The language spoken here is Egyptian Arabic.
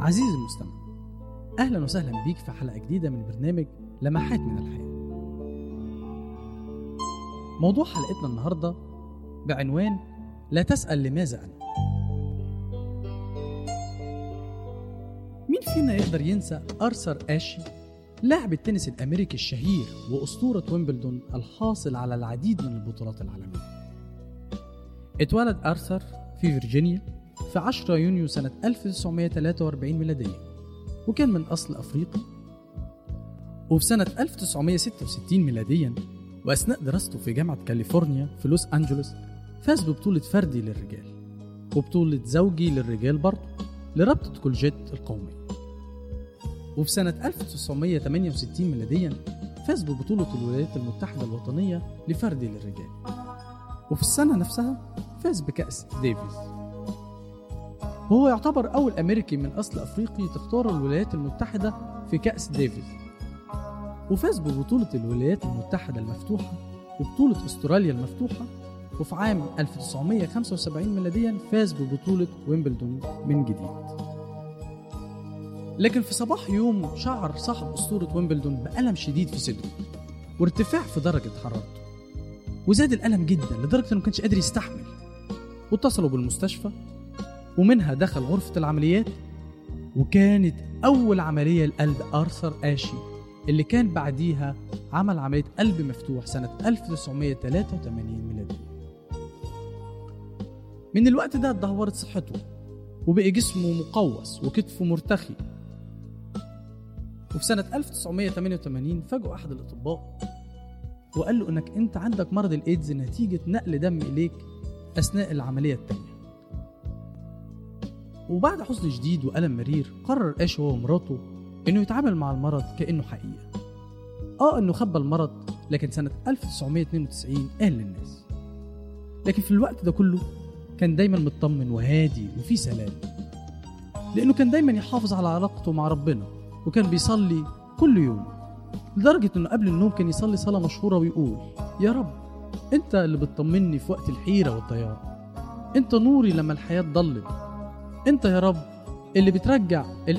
عزيزي المستمع أهلا وسهلا بيك في حلقة جديدة من برنامج لمحات من الحياة موضوع حلقتنا النهاردة بعنوان لا تسأل لماذا أنا مين فينا يقدر ينسى أرثر آشي لاعب التنس الأمريكي الشهير وأسطورة ويمبلدون الحاصل على العديد من البطولات العالمية اتولد أرثر في فيرجينيا في 10 يونيو سنة 1943 ميلادية وكان من أصل أفريقي وفي سنة 1966 ميلاديا وأثناء دراسته في جامعة كاليفورنيا في لوس أنجلوس فاز ببطولة فردي للرجال وبطولة زوجي للرجال برضه لرابطة كولجيت القومية وفي سنة 1968 ميلاديا فاز ببطولة الولايات المتحدة الوطنية لفردي للرجال وفي السنة نفسها فاز بكأس ديفيز وهو يعتبر أول أمريكي من أصل أفريقي تختار الولايات المتحدة في كأس ديفيز وفاز ببطولة الولايات المتحدة المفتوحة وبطولة أستراليا المفتوحة وفي عام 1975 ميلاديا فاز ببطولة ويمبلدون من جديد لكن في صباح يوم شعر صاحب أسطورة ويمبلدون بألم شديد في صدره وارتفاع في درجة حرارته وزاد الألم جدا لدرجة إنه ما كانش قادر يستحمل واتصلوا بالمستشفى ومنها دخل غرفة العمليات وكانت أول عملية لقلب آرثر آشي اللي كان بعديها عمل عملية قلب مفتوح سنة 1983 ميلادية من الوقت ده اتدهورت صحته وبقي جسمه مقوس وكتفه مرتخي وفي سنة 1988 فاجئه أحد الأطباء وقال له إنك أنت عندك مرض الإيدز نتيجة نقل دم إليك أثناء العملية التانية وبعد حزن شديد وألم مرير قرر إيش هو ومراته إنه يتعامل مع المرض كأنه حقيقة آه إنه خبى المرض لكن سنة 1992 قال للناس لكن في الوقت ده كله كان دايما مطمن وهادي وفي سلام لأنه كان دايما يحافظ على علاقته مع ربنا وكان بيصلي كل يوم لدرجة إنه قبل النوم كان يصلي صلاة مشهورة ويقول يا رب أنت اللي بتطمني في وقت الحيرة والضياع أنت نوري لما الحياة تضلم أنت يا رب اللي بترجع